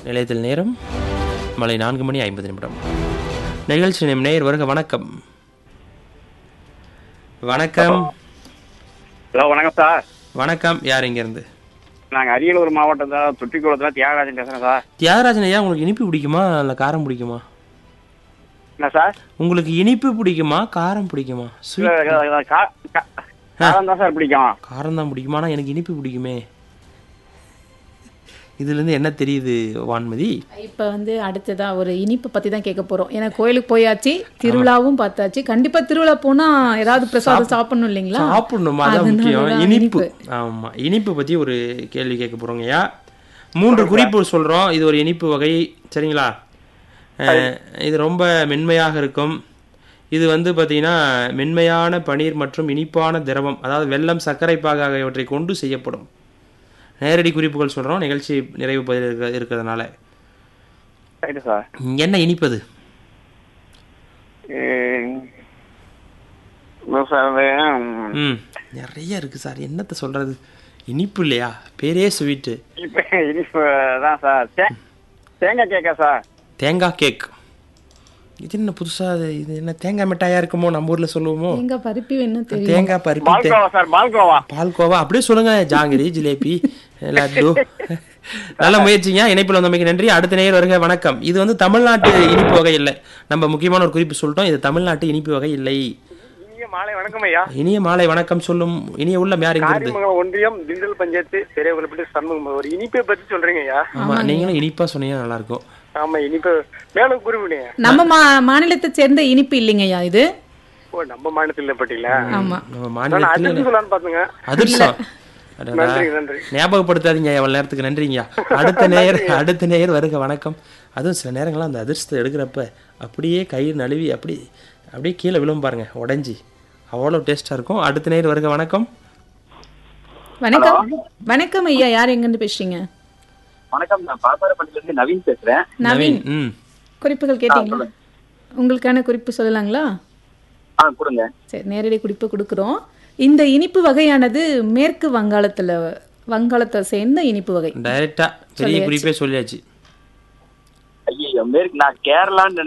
நிலையத்தில் நேரம் மாலை நான்கு மணி ஐம்பது நிமிடம் நிகழ்ச்சி நம் நேயர் வருக வணக்கம் வணக்கம் ஹலோ வணக்கம் சார் வணக்கம் யார் இங்கேருந்து நாங்கள் அரியலூர் மாவட்டம் தான் தொட்டிக்குளத்தில் தியாகராஜன் பேசுகிறேன் சார் தியாகராஜன் ஐயா உங்களுக்கு இனிப்பு பிடிக்குமா இல்லை காரம் பிடிக்குமா என்ன சார் உங்களுக்கு இனிப்பு பிடிக்குமா காரம் பிடிக்குமா ஸ்வீட் இல்ல, கா- கா- காரம் தான் சார் பிடிக்கும் காரம் தான் பிடிக்குமா ஆனால் எனக்கு இனிப்பு பிடிக்குமே இதுலேருந்து என்ன தெரியுது வான்மதி இப்போ வந்து அடுத்ததா ஒரு இனிப்பு பத்தி தான் கேட்க போறோம் ஏன்னா கோயிலுக்கு போயாச்சு திருவிழாவும் பார்த்தாச்சு கண்டிப்பா திருவிழா போனா ஏதாவது பிரசாதம் சாப்பிடணும் இல்லைங்களா சாப்பிடணுமா அதான் அதனால முக்கியம் தான் இனிப்பு ஆமா இனிப்பு பத்தி ஒரு கேள்வி கேட்க போறோங்கய்யா மூன்று குறிப்பு சொல்றோம் இது ஒரு இனிப்பு வகை சரிங்களா அஹ், இது ரொம்ப மென்மையாக இருக்கும் இது வந்து பார்த்தீங்கன்னா மென்மையான பனீர் மற்றும் இனிப்பான திரவம் அதாவது வெல்லம் சர்க்கரை பாகு ஆகியவற்றை கொண்டு செய்யப்படும் நேரடி குறிப்புகள் சொல்றோம் நிகழ்ச்சி நிறைவு பகுதியில் இருக்க இருக்கிறதுனால ரைட்டு சார் என்ன இனிப்பது சார் ம் நிறைய இருக்கு சார் என்னத்த சொல்றது இனிப்பு இல்லையா பேரே ஸ்வீட்டு இப்போ இனிப்பு தான் சார் தே- தேங்காய் கேக்கா சார் தேங்காய் கேக் இது என்ன புதுசா இது இது என்ன தேங்காய் மிட்டாயா இருக்குமோ நம்ம ஊர்ல சொல்லுவோமோ எங்க பருப்பி வேணும் தெரியும் தேங்காய் பருப்பி தே- பால்கோவா சார் பால்கோவா பால்கோவா அப்படியே சொல்லுங்க ஜாங்கிரி ஜிலேபி லட்டு நல்ல முயற்சிங்க இணைப்பில் வந்தமைக்கு நன்றி அடுத்த நேயர் வருக வணக்கம் இது வந்து தமிழ்நாட்டு இனிப்பு வகை இல்லை நம்ம முக்கியமான ஒரு குறிப்பு சொல்லிட்டோம் இது தமிழ்நாட்டு இனிப்பு வகை இல்லை இனிய மாலை வணக்கம் ஐயா இனிய மாலை வணக்கம் சொல்லும் இனிய உள்ளம் யார் இங்கிருந்து காரிமங்கலம் ஒன்றியம் திண்டல் பஞ்சாயத்து பெரியவங்களை சண்முகம் ஒரு இனிப்பை பத்தி சொல்றீங்க ஐயா ஆமா நீங்களும் இனிப்பா சொன்னீங்கன்னா நல்லா இருக்கும் ஆமா இனிப்பு மேலும் குறிப்பிடுங்க நம்ம மா மாநிலத்தை சேர்ந்த இனிப்பு இல்லைங்கய்யா இது ஓ நம்ம மாநிலத்தில் பட்டியல ஆமா நம்ம நான் மாநிலத்தில் அதிர்ச்சி சொல்லலான்னு பாத்துங்க அதிர்ஷ்டம் அடடா. நன்றி நன்றி ஞாபகப்படுத்தாதீங்க எவ்வளவு நேரத்துக்கு நன்றிங்க அடுத்த நேயர் அடுத்த நேயர் வருக வணக்கம் அதுவும் சில நேரங்கள்லாம் அந்த அதிர்ஷ்டத்தை எடுக்கிறப்ப அப்படியே கயிறு நழுவி அப்படி அப்படியே கீழே விழும் பாருங்க உடைஞ்சி அவ்வளோ டேஸ்ட்டாக இருக்கும் அடுத்த நேயர் வருக வணக்கம் வணக்கம் வணக்கம் ஐயா யார் எங்கிருந்து பேசுறீங்க வணக்கம் நான் பாப்பாரப்பட்டில இருந்து நவீன் பேசுறேன் நவீன் ம் குறிப்புகள் கேட்டீங்களா உங்களுக்கான குறிப்பு சொல்லலாங்களா ஆ கொடுங்க சரி நேரடி குறிப்பு கொடுக்குறோம் இந்த இனிப்பு வகையானது மேற்கு வங்காளத்துல வங்காளத்தை சேர்ந்த இனிப்பு வகை டைரெக்டாக பெரிய குறிப்பே சொல்லியாச்சு ஐயோ மேற்கு நான் கேரளான்னு